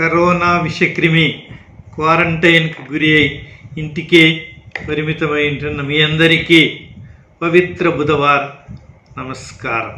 corona విషక్రిమి క్వారంటైన్కు గురి అయి ఇంటికే పరిమితమై ఉంటున్న మీ అందరికీ పవిత్ర బుధవారం నమస్కారం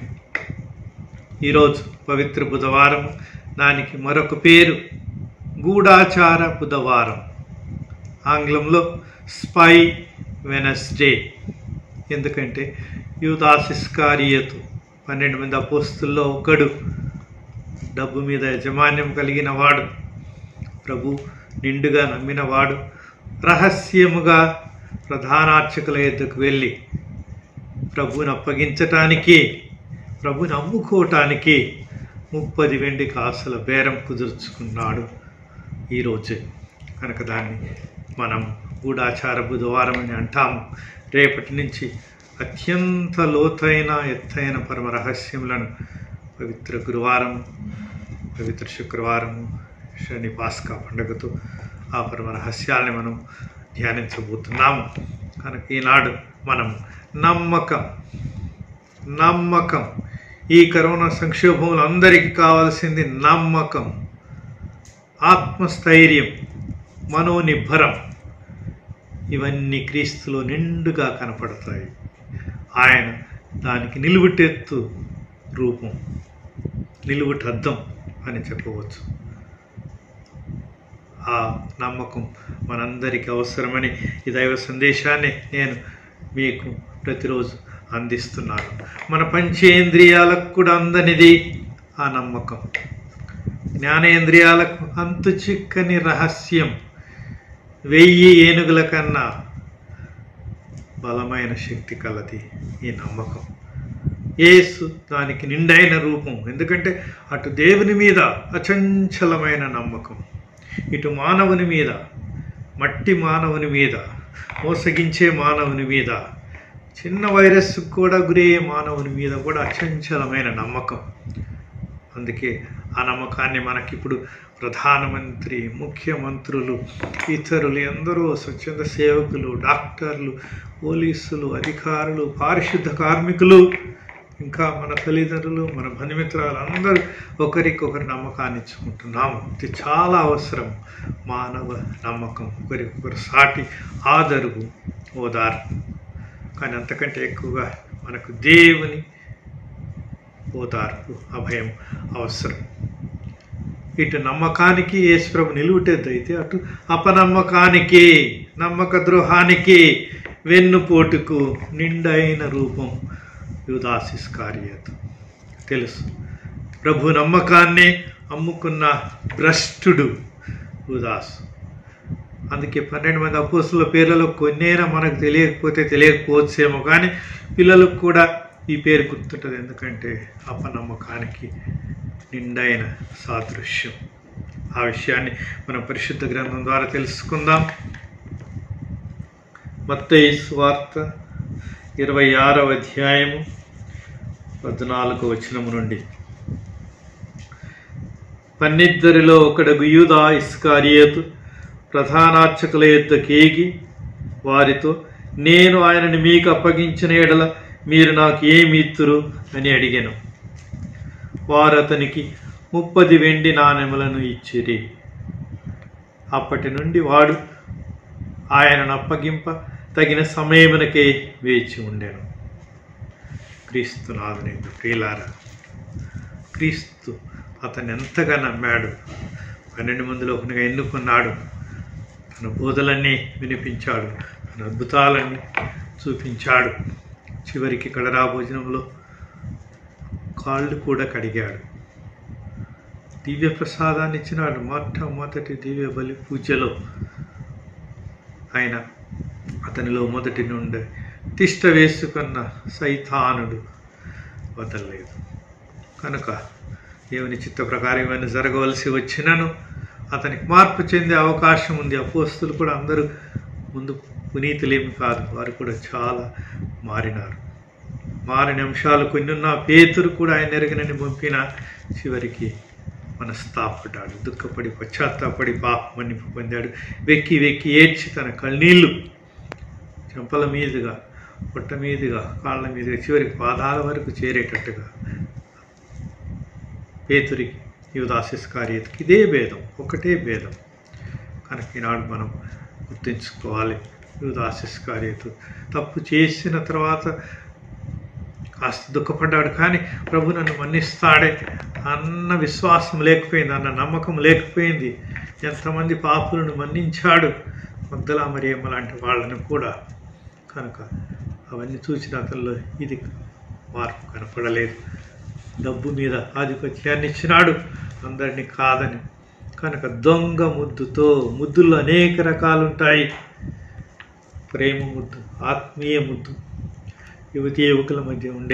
ఈరోజు పవిత్ర బుధవారం దానికి మరొక పేరు గూఢాచార బుధవారం ఆంగ్లంలో స్పై వెనస్డే ఎందుకంటే యూదాసిస్కారియతు పన్నెండు మంది అపోస్తుల్లో ఒకడు డబ్బు మీద యజమాన్యం కలిగిన వాడు ప్రభు నిండుగా నమ్మినవాడు రహస్యముగా ప్రధానార్చకుల ఎద్దుకు వెళ్ళి ప్రభుని అప్పగించటానికి ప్రభుని అమ్ముకోవటానికి ముప్పది వెండి కాసుల బేరం కుదుర్చుకున్నాడు ఈరోజే కనుక దాన్ని మనం గూఢాచార బుధవారం అని అంటాము రేపటి నుంచి అత్యంత లోతైన ఎత్తైన పరమ రహస్యములను పవిత్ర గురువారం పవిత్ర శుక్రవారం శని పాస్కా పండుగతో ఆ పరమ రహస్యాల్ని మనం ధ్యానించబోతున్నాము కనుక ఈనాడు మనం నమ్మకం నమ్మకం ఈ కరోనా సంక్షోభంలో అందరికీ కావాల్సింది నమ్మకం ఆత్మస్థైర్యం మనోనిబ్బరం ఇవన్నీ క్రీస్తులో నిండుగా కనపడతాయి ఆయన దానికి నిలువుటెత్తు రూపం నిలువుటద్దం అని చెప్పవచ్చు ఆ నమ్మకం మనందరికీ అవసరమని ఈ దైవ సందేశాన్ని నేను మీకు ప్రతిరోజు అందిస్తున్నాను మన పంచేంద్రియాలకు కూడా అందనిది ఆ నమ్మకం జ్ఞానేంద్రియాలకు అంతు చిక్కని రహస్యం వెయ్యి ఏనుగుల కన్నా బలమైన శక్తి కలది ఈ నమ్మకం యేసు దానికి నిండైన రూపం ఎందుకంటే అటు దేవుని మీద అచంచలమైన నమ్మకం ఇటు మానవుని మీద మట్టి మానవుని మీద మోసగించే మానవుని మీద చిన్న వైరస్ కూడా గురయ్యే మానవుని మీద కూడా అచంచలమైన నమ్మకం అందుకే ఆ నమ్మకాన్ని మనకిప్పుడు ప్రధానమంత్రి ముఖ్యమంత్రులు ఇతరులు ఎందరో స్వచ్ఛంద సేవకులు డాక్టర్లు పోలీసులు అధికారులు పారిశుద్ధ కార్మికులు ఇంకా మన తల్లిదండ్రులు మన బంధుమిత్రాలు అందరూ ఒకరికొకరు నమ్మకాన్ని ఇచ్చుకుంటున్నాము ఇది చాలా అవసరం మానవ నమ్మకం ఒకరికొకరు సాటి ఆదరువు ఓదార్పు కానీ అంతకంటే ఎక్కువగా మనకు దేవుని ఓదార్పు అభయం అవసరం ఇటు నమ్మకానికి యేసుప్రభు నిలువుటెద్దయితే అటు అపనమ్మకానికి నమ్మక ద్రోహానికి వెన్నుపోటుకు నిండైన రూపం యుదాసిస్ కార్యత తెలుసు ప్రభు నమ్మకాన్ని అమ్ముకున్న భ్రష్టుడు యుదాస్ అందుకే పన్నెండు మంది అపోసుల పేర్లలో కొన్నైనా మనకు తెలియకపోతే తెలియకపోవచ్చేమో కానీ పిల్లలకు కూడా ఈ పేరు గుర్తుంటుంది ఎందుకంటే అపనమ్మకానికి నిండైన సాదృశ్యం ఆ విషయాన్ని మనం పరిశుద్ధ గ్రంథం ద్వారా తెలుసుకుందాం మత్తయి వార్త ఇరవై ఆరవ అధ్యాయము పద్నాలుగు వచనము నుండి పన్నిద్దరిలో ఒకడు యూదా ఇస్కారియతు ప్రధానార్చకుల యొద్ద కేగి వారితో నేను ఆయనని మీకు అప్పగించిన ఎడల మీరు నాకు ఏమి ఇత్తురు అని అడిగాను వారు అతనికి ముప్పది వెండి నాణెములను ఇచ్చిరి అప్పటి నుండి వాడు ఆయనను అప్పగింప తగిన సమయమునకే వేచి ఉండెను క్రీస్తు నాదునిందు ప్రియులారా క్రీస్తు అతను ఎంతగా నమ్మాడు పన్నెండు మందిలో ఒకనిగా ఎన్నుకున్నాడు తన బోధలన్నీ వినిపించాడు తన అద్భుతాలన్నీ చూపించాడు చివరికి కడరా భోజనంలో కాళ్ళు కూడా కడిగాడు దివ్య ప్రసాదాన్ని ఇచ్చినాడు మొట్టమొదటి దివ్య బలి పూజలో ఆయన అతనిలో మొదటి నుండి తిష్ట వేసుకున్న సైతానుడు వదలలేదు కనుక దేవుని చిత్త ప్రకారం ఇవన్నీ జరగవలసి వచ్చినను అతనికి మార్పు చెందే అవకాశం ఉంది అపోస్తులు కూడా అందరూ ముందు పునీతులేమి కాదు వారు కూడా చాలా మారినారు మారిన అంశాలు కొన్ని ఉన్న పేతురు కూడా ఆయన ఎరగనని పంపిన చివరికి మనస్తాపడ్డాడు దుఃఖపడి పశ్చాత్తాపడి పాప మన్నిపు పొందాడు వెక్కి వెక్కి ఏడ్చి తన కళ్ళనీళ్ళు చెంపల మీదుగా పొట్ట మీదుగా కాళ్ళ మీదుగా చివరికి పాదాల వరకు చేరేటట్టుగా పేతురికి యువదాసిస్ కార్యతకి ఇదే భేదం ఒకటే భేదం కనుక ఈనాడు మనం గుర్తుంచుకోవాలి యువదాసిస్ కార్యత తప్పు చేసిన తర్వాత కాస్త దుఃఖపడ్డాడు కానీ ప్రభు నన్ను మన్నిస్తాడే అన్న విశ్వాసం లేకపోయింది అన్న నమ్మకం లేకపోయింది ఎంతమంది పాపులను మన్నించాడు మద్దలా మరియమ్మ లాంటి వాళ్ళని కూడా కనుక అవన్నీ చూసిన అతనిలో ఇది మార్పు కనపడలేదు డబ్బు మీద ఆధిపత్యాన్ని ఇచ్చినాడు అందరినీ కాదని కనుక దొంగ ముద్దుతో ముద్దుల్లో అనేక రకాలు ఉంటాయి ప్రేమ ముద్దు ఆత్మీయ ముద్దు యువతి యువకుల మధ్య ఉండే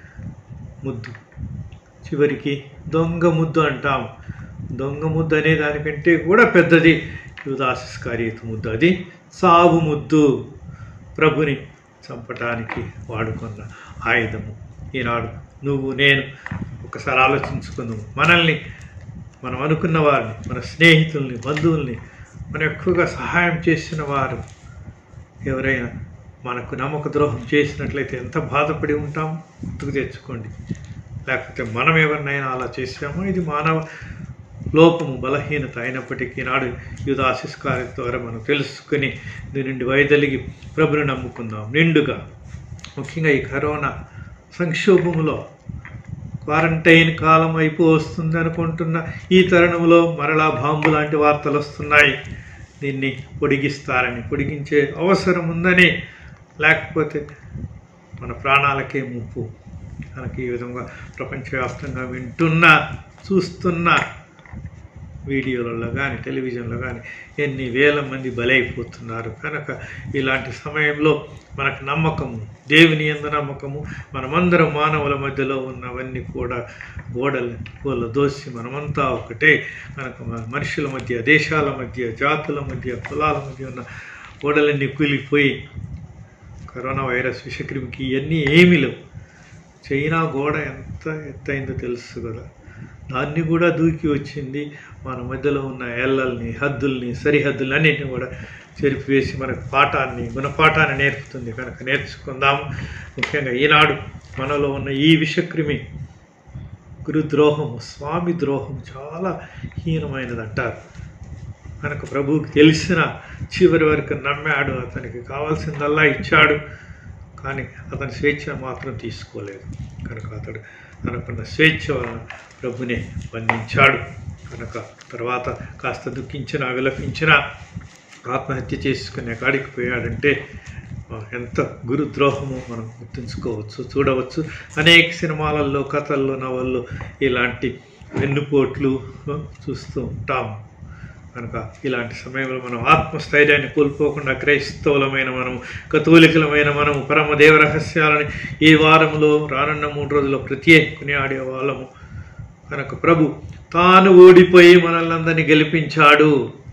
ముద్దు చివరికి దొంగ ముద్దు అంటాం దొంగ ముద్దు అనే దానికంటే కూడా పెద్దది యువదాసిస్కార్యత ముద్దు అది సాగు ముద్దు ప్రభుని చంపటానికి వాడుకున్న ఆయుధము ఈనాడు నువ్వు నేను ఒకసారి ఆలోచించుకుందాము మనల్ని మనం అనుకున్న వారిని మన స్నేహితుల్ని బంధువుల్ని మనం ఎక్కువగా సహాయం చేసిన వారు ఎవరైనా మనకు నమ్మక ద్రోహం చేసినట్లయితే ఎంత బాధపడి ఉంటాం గుర్తుకు తెచ్చుకోండి లేకపోతే మనం ఎవరినైనా అలా చేసామో ఇది మానవ లోపము బలహీనత అయినప్పటికీ నాడు యుధాశిస్కార్య ద్వారా మనం తెలుసుకుని దీని నుండి వైదొలిగి ప్రభుని నమ్ముకుందాం నిండుగా ముఖ్యంగా ఈ కరోనా సంక్షోభములో క్వారంటైన్ కాలం అయిపో వస్తుంది అనుకుంటున్న ఈ తరుణంలో మరలా బాంబు లాంటి వార్తలు వస్తున్నాయి దీన్ని పొడిగిస్తారని పొడిగించే అవసరం ఉందని లేకపోతే మన ప్రాణాలకే ముప్పు మనకి ఈ విధంగా ప్రపంచవ్యాప్తంగా వింటున్నా చూస్తున్నా వీడియోలలో కానీ టెలివిజన్లో కానీ ఎన్ని వేల మంది బలైపోతున్నారు కనుక ఇలాంటి సమయంలో మనకు నమ్మకము దేవుని ఎందు నమ్మకము మనమందరం మానవుల మధ్యలో ఉన్నవన్నీ కూడా గోడలు గోళ్ళ దోసి మనమంతా ఒకటే కనుక మన మనుషుల మధ్య దేశాల మధ్య జాతుల మధ్య కులాల మధ్య ఉన్న గోడలన్నీ కూలిపోయి కరోనా వైరస్ విషక్రిమికి ఇవన్నీ ఏమీ లేవు చైనా గోడ ఎంత ఎత్తైందో తెలుసు కదా దాన్ని కూడా దూకి వచ్చింది మన మధ్యలో ఉన్న ఎల్లల్ని హద్దుల్ని సరిహద్దుల్ని అన్నింటిని కూడా చెరిపివేసి మనకు పాఠాన్ని గుణపాఠాన్ని నేర్పుతుంది కనుక నేర్చుకుందాము ముఖ్యంగా ఈనాడు మనలో ఉన్న ఈ విషక్రిమి గురుద్రోహము స్వామి ద్రోహం చాలా హీనమైనది అంటారు కనుక ప్రభువుకి తెలిసిన చివరి వరకు నమ్మాడు అతనికి కావాల్సిందల్లా ఇచ్చాడు కానీ అతని స్వేచ్ఛ మాత్రం తీసుకోలేదు కనుక అతడు తనకున్న స్వేచ్ఛ వలన ప్రభుని బంధించాడు కనుక తర్వాత కాస్త దుఃఖించినా విలపించినా ఆత్మహత్య చేసుకునే కాడికి పోయాడంటే ఆ, ఎంత గురుద్రోహమో మనం గుర్తుంచుకోవచ్చు చూడవచ్చు అనేక సినిమాలలో కథల్లో నవల్లో ఇలాంటి వెన్నుపోట్లు ఆ, చూస్తూ ఉంటాం కనుక ఇలాంటి సమయంలో మనం ఆత్మస్థైర్యాన్ని కోల్పోకుండా క్రైస్తవులమైన మనము కథోలికలమైన మనము పరమ దేవ రహస్యాలని ఈ వారంలో రానున్న మూడు రోజుల్లో ప్రత్యేకుని ఆడే వాళ్ళము కనుక ప్రభు తాను ఓడిపోయి మనల్ని అందరినీ గెలిపించాడు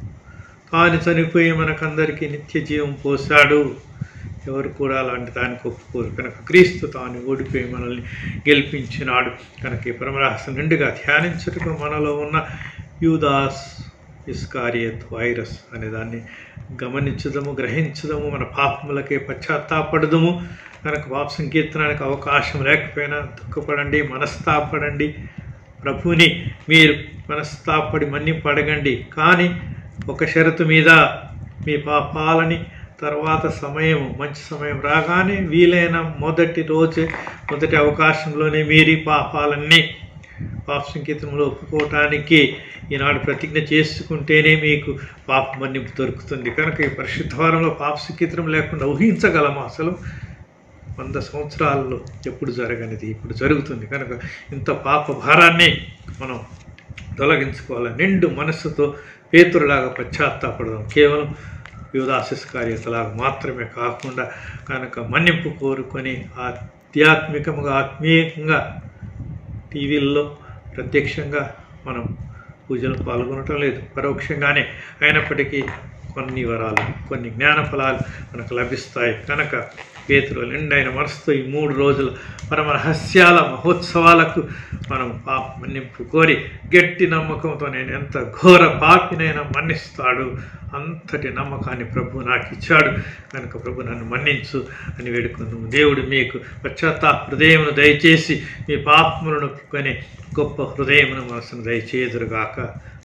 తాను చనిపోయి మనకందరికీ నిత్య జీవం పోశాడు ఎవరు కూడా అలాంటి దానికి ఒప్పుకోరు కనుక క్రీస్తు తాను ఓడిపోయి మనల్ని గెలిపించినాడు కనుక ఈ పరమరహస్యం నిండుగా ధ్యానించుటకు మనలో ఉన్న యూదాస్ ఇస్కారియత్ వైరస్ అనే దాన్ని గమనించదము గ్రహించదము మన పాపములకే పశ్చాత్తాపడదము కనుక పాప సంకీర్తనానికి అవకాశం లేకపోయినా దుఃఖపడండి మనస్తాపడండి ప్రభుని మీరు మనస్తాపడి మన్నింపు అడగండి కానీ ఒక షరతు మీద మీ పాపాలని తర్వాత సమయం మంచి సమయం రాగానే వీలైన మొదటి రోజు మొదటి అవకాశంలోనే మీరు ఈ పాపాలన్నీ పాప సంకీర్తనంలో ఒప్పుకోవటానికి ఈనాడు ప్రతిజ్ఞ చేసుకుంటేనే మీకు పాప మన్నింపు దొరుకుతుంది కనుక ఈ పరిశుద్ధవారంలో పాప సంకీర్తనం లేకుండా ఊహించగలమా అసలు వంద సంవత్సరాల్లో ఎప్పుడు జరగనిది ఇప్పుడు జరుగుతుంది కనుక ఇంత పాప భారాన్ని మనం తొలగించుకోవాలి నిండు మనస్సుతో పేతురులాగా పశ్చాత్తాపడదాం కేవలం యువదాశిస్ కార్యతలాగా మాత్రమే కాకుండా కనుక మన్నింపు కోరుకొని ఆధ్యాత్మికంగా ఆత్మీయంగా టీవీల్లో ప్రత్యక్షంగా మనం పూజలు పాల్గొనటం లేదు పరోక్షంగానే అయినప్పటికీ కొన్ని వరాలు కొన్ని జ్ఞాన ఫలాలు మనకు లభిస్తాయి కనుక పేతులు నిండైన మనసుతో ఈ మూడు రోజుల పరమ రహస్యాల మహోత్సవాలకు మనం పాప మన్నింపు కోరి గట్టి నమ్మకంతో నేను ఎంత ఘోర పాపినైనా మన్నిస్తాడు అంతటి నమ్మకాన్ని ప్రభు నాకు ఇచ్చాడు కనుక ప్రభు నన్ను మన్నించు అని వేడుకుందాము దేవుడు మీకు పశ్చాత్తాప హృదయమును దయచేసి మీ పాపములను ఒప్పుకొని గొప్ప హృదయమును మనసును దయచేదురుగాక